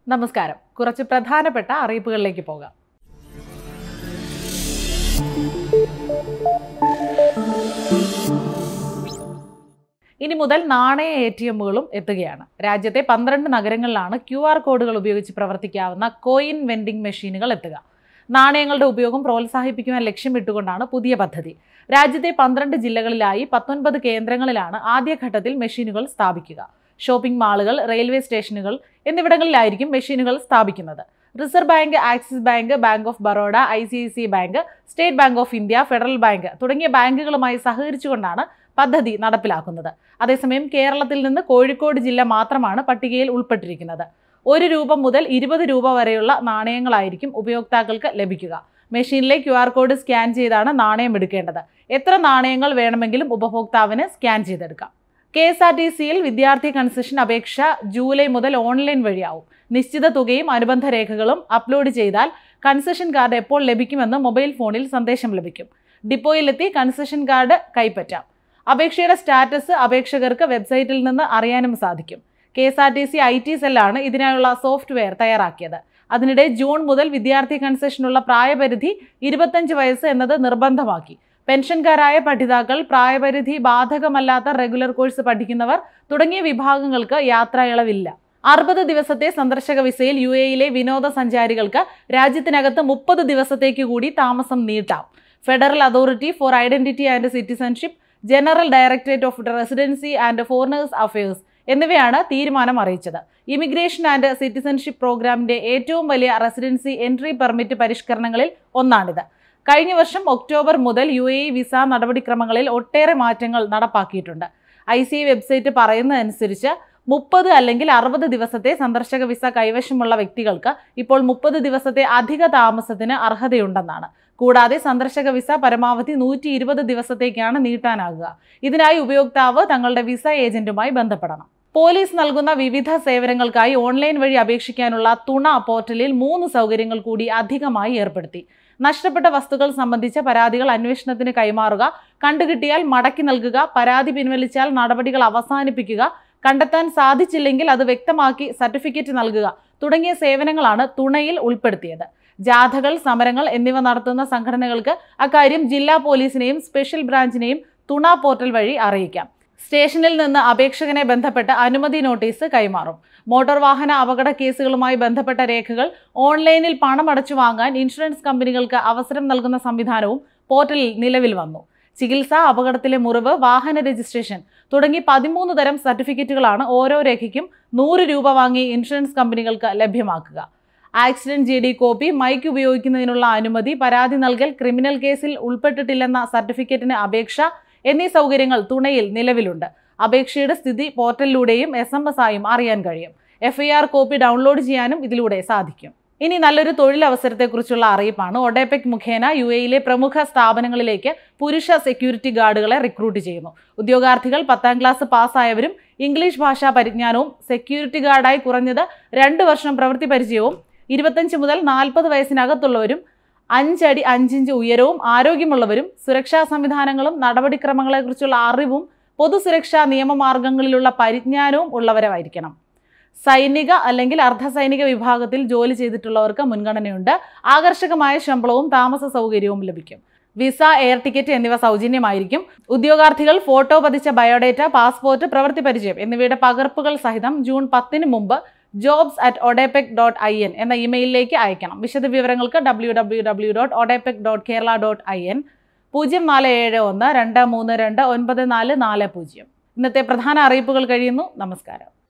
നമസ്കാരം കുറച്ച് പ്രധാനപ്പെട്ട അറിയിപ്പുകളിലേക്ക് പോകാം ഇനി മുതൽ നാണയ എ ടി എമ്മുകളും എത്തുകയാണ് രാജ്യത്തെ പന്ത്രണ്ട് നഗരങ്ങളിലാണ് ക്യു ആർ കോഡുകൾ ഉപയോഗിച്ച് പ്രവർത്തിക്കാവുന്ന കോയിൻ വെൻഡിംഗ് മെഷീനുകൾ എത്തുക നാണയങ്ങളുടെ ഉപയോഗം പ്രോത്സാഹിപ്പിക്കുവാൻ ലക്ഷ്യമിട്ടുകൊണ്ടാണ് പുതിയ പദ്ധതി രാജ്യത്തെ പന്ത്രണ്ട് ജില്ലകളിലായി പത്തൊൻപത് കേന്ദ്രങ്ങളിലാണ് ആദ്യഘട്ടത്തിൽ മെഷീനുകൾ സ്ഥാപിക്കുക ഷോപ്പിംഗ് മാളുകൾ റെയിൽവേ സ്റ്റേഷനുകൾ എന്നിവിടങ്ങളിലായിരിക്കും മെഷീനുകൾ സ്ഥാപിക്കുന്നത് Reserve Bank Axis Bank Bank of Baroda I C I C Bank State Bank of India Federal Bank തുടങ്ങിയ ബാങ്കുകളുമായി സഹകരിച്ചുകൊണ്ടാണ് പദ്ധതി നടപ്പിലാക്കുന്നത് അതേസമയം കേരളത്തിൽ നിന്ന് കോഴിക്കോട് ജില്ല മാത്രമാണ് പട്ടികയിൽ ഉൾപ്പെട്ടിരിക്കുന്നത് ഒരു രൂപ മുതൽ ഇരുപത് രൂപ വരെയുള്ള നാണയങ്ങളായിരിക്കും ഉപയോക്താക്കൾക്ക് ലഭിക്കുക മെഷീനിലെ ക്യു ആർ കോഡ് സ്കാൻ ചെയ്താണ് നാണയം എടുക്കേണ്ടത് എത്ര നാണയങ്ങൾ വേണമെങ്കിലും ഉപഭോക്താവിന് സ്കാൻ ചെയ്തെടുക്കാം കെ എസ് ആർ ടി സിയിൽ വിദ്യാർത്ഥി കൺസെഷൻ അപേക്ഷ ജൂലൈ മുതൽ ഓൺലൈൻ വഴിയാവും നിശ്ചിത തുകയും അനുബന്ധ രേഖകളും അപ്ലോഡ് ചെയ്താൽ കൺസെഷൻ കാർഡ് എപ്പോൾ ലഭിക്കുമെന്ന് മൊബൈൽ ഫോണിൽ സന്ദേശം ലഭിക്കും ഡിപ്പോയിലെത്തി കൺസെഷൻ കാർഡ് കൈപ്പറ്റാം അപേക്ഷയുടെ സ്റ്റാറ്റസ് അപേക്ഷകർക്ക് വെബ്സൈറ്റിൽ നിന്ന് അറിയാനും സാധിക്കും K S R T C I T സെല്ലാണ് ഇതിനായുള്ള സോഫ്റ്റ്വെയർ തയ്യാറാക്കിയത് അതിനിടെ ജൂൺ മുതൽ വിദ്യാർത്ഥി കൺസെഷനുള്ള പ്രായപരിധി ഇരുപത്തഞ്ച് വയസ്സ് എന്നത് നിർബന്ധമാക്കി പെൻഷൻകാരായ പഠിതാക്കൾ പ്രായപരിധി ബാധകമല്ലാത്ത റെഗുലർ കോഴ്സ് പഠിക്കുന്നവർ തുടങ്ങിയ വിഭാഗങ്ങൾക്ക് യാത്രാ ഇളവില്ല അറുപത് ദിവസത്തെ സന്ദർശക വിസയിൽ യു എയിലെ വിനോദസഞ്ചാരികൾക്ക് രാജ്യത്തിനകത്ത് മുപ്പത് ദിവസത്തേക്ക് കൂടി താമസം നീട്ടാം federal authority for identity and citizenship general directorate of residency and foreigners affairs എന്നിവയാണ് തീരുമാനം അറിയിച്ചത് ഇമിഗ്രേഷൻ ആൻഡ് സിറ്റിസൺഷിപ്പ് പ്രോഗ്രാമിന്റെ ഏറ്റവും വലിയ റെസിഡൻസി എൻട്രി പെർമിറ്റ് പരിഷ്കരണങ്ങളിൽ ഒന്നാണിത് കഴിഞ്ഞ വർഷം ഒക്ടോബർ മുതൽ യു എ വിസ നടപടിക്രമങ്ങളിൽ ഒട്ടേറെ മാറ്റങ്ങൾ നടപ്പാക്കിയിട്ടുണ്ട് ഐ സി ഐ വെബ്സൈറ്റ് പറയുന്നതനുസരിച്ച് മുപ്പത് അല്ലെങ്കിൽ അറുപത് ദിവസത്തെ സന്ദർശക വിസ കൈവശമുള്ള വ്യക്തികൾക്ക് ഇപ്പോൾ മുപ്പത് ദിവസത്തെ അധിക താമസത്തിന് അർഹതയുണ്ടെന്നാണ് കൂടാതെ സന്ദർശക വിസ പരമാവധി നൂറ്റി ഇരുപത് ദിവസത്തേക്കാണ് നീട്ടാനാകുക ഇതിനായി ഉപയോക്താവ് തങ്ങളുടെ വിസ ഏജന്റുമായി ബന്ധപ്പെടണം പോലീസ് നൽകുന്ന വിവിധ സേവനങ്ങൾക്കായി ഓൺലൈൻ വഴി അപേക്ഷിക്കാനുള്ള തുണ പോർട്ടലിൽ മൂന്ന് സൗകര്യങ്ങൾ കൂടി അധികമായി ഏർപ്പെടുത്തി നഷ്ടപ്പെട്ട വസ്തുക്കൾ സംബന്ധിച്ച പരാതികൾ അന്വേഷണത്തിന് കൈമാറുക കണ്ടുകിട്ടിയാൽ മടക്കി നൽകുക പരാതി പിൻവലിച്ചാൽ നടപടികൾ അവസാനിപ്പിക്കുക കണ്ടെത്താൻ സാധിച്ചില്ലെങ്കിൽ അത് വ്യക്തമാക്കി സർട്ടിഫിക്കറ്റ് നൽകുക തുടങ്ങിയ സേവനങ്ങളാണ് തുണയിൽ ഉൾപ്പെടുത്തിയത് ജാഥകൾ സമരങ്ങൾ എന്നിവ നടത്തുന്ന സംഘടനകൾക്ക് അക്കാര്യം ജില്ലാ പോലീസിനെയും സ്പെഷ്യൽ ബ്രാഞ്ചിനെയും തുണ പോർട്ടൽ വഴി അറിയിക്കാം സ്റ്റേഷനിൽ നിന്ന് അപേക്ഷകനെ ബന്ധപ്പെട്ട് അനുമതി നോട്ടീസ് കൈമാറും മോട്ടോർ വാഹന അപകട കേസുകളുമായി ബന്ധപ്പെട്ട രേഖകൾ ഓൺലൈനിൽ പണം അടച്ചു വാങ്ങാൻ ഇൻഷുറൻസ് കമ്പനികൾക്ക് അവസരം നൽകുന്ന സംവിധാനവും പോർട്ടലിൽ നിലവിൽ വന്നു ചികിത്സ അപകടത്തിലെ മുറിവ് വാഹന രജിസ്ട്രേഷൻ തുടങ്ങി പതിമൂന്ന് തരം സർട്ടിഫിക്കറ്റുകളാണ് ഓരോ രേഖയ്ക്കും നൂറ് രൂപ വാങ്ങി ഇൻഷുറൻസ് കമ്പനികൾക്ക് ലഭ്യമാക്കുക accident G D copy mike ഉപയോഗിക്കുന്നതിനുള്ള അനുമതി പരാതി നൽകൽ ക്രിമിനൽ കേസിൽ ഉൾപ്പെട്ടിട്ടില്ലെന്ന സർട്ടിഫിക്കറ്റിന് അപേക്ഷ എന്നീ സൗകര്യങ്ങൾ തുണയിൽ നിലവിലുണ്ട് അപേക്ഷയുടെ സ്ഥിതി പോർട്ടലിലൂടെയും എസ് എം എസ് ആയും അറിയാൻ കഴിയും F I R copy download ചെയ്യാനും ഇതിലൂടെ സാധിക്കും ഇനി നല്ലൊരു തൊഴിലവസരത്തെക്കുറിച്ചുള്ള അറിയിപ്പാണ് ഒഡേപെക് മുഖേന യു എയിലെ പ്രമുഖ സ്ഥാപനങ്ങളിലേക്ക് പുരുഷ സെക്യൂരിറ്റി ഗാർഡുകളെ റിക്രൂട്ട് ചെയ്യുന്നു ഉദ്യോഗാർത്ഥികൾ പത്താം ക്ലാസ് പാസ്സായവരും ഇംഗ്ലീഷ് ഭാഷാ പരിജ്ഞാനവും സെക്യൂരിറ്റി ഗാർഡായി കുറഞ്ഞത് രണ്ട് വർഷം പ്രവൃത്തി പരിചയവും ഇരുപത്തഞ്ച് മുതൽ നാൽപ്പത് വയസ്സിനകത്തുള്ളവരും അഞ്ചടി അഞ്ചിഞ്ച് ഉയരവും ആരോഗ്യമുള്ളവരും സുരക്ഷാ സംവിധാനങ്ങളും നടപടിക്രമങ്ങളെക്കുറിച്ചുള്ള അറിവും പൊതുസുരക്ഷാ നിയമമാർഗങ്ങളിലുള്ള പരിജ്ഞാനവും ഉള്ളവരായിരിക്കണം സൈനിക അല്ലെങ്കിൽ അർദ്ധസൈനിക വിഭാഗത്തിൽ ജോലി ചെയ്തിട്ടുള്ളവർക്ക് മുൻഗണനയുണ്ട് ആകർഷകമായ ശമ്പളവും താമസ സൗകര്യവും ലഭിക്കും വിസ എയർ ടിക്കറ്റ് എന്നിവ സൗജന്യമായിരിക്കും ഉദ്യോഗാർത്ഥികൾ ഫോട്ടോ പതിച്ച ബയോഡേറ്റ പാസ്പോർട്ട് പ്രവൃത്തി പരിചയം എന്നിവയുടെ പകർപ്പുകൾ സഹിതം ജൂൺ പത്തിന് മുമ്പ് jobs at ODEPEC dot I N എന്ന ഇമെയിലിലേക്ക് അയക്കണം വിശദവിവരങ്ങൾക്ക് W W W dot ODEPEC dot Kerala dot I N പൂജ്യം നാല് ഏഴ് ഒന്ന് രണ്ട് മൂന്ന് രണ്ട് ഒൻപത് നാല് നാല് പൂജ്യം ഇന്നത്തെ പ്രധാന അറിയിപ്പുകൾ കഴിയുന്നു നമസ്കാരം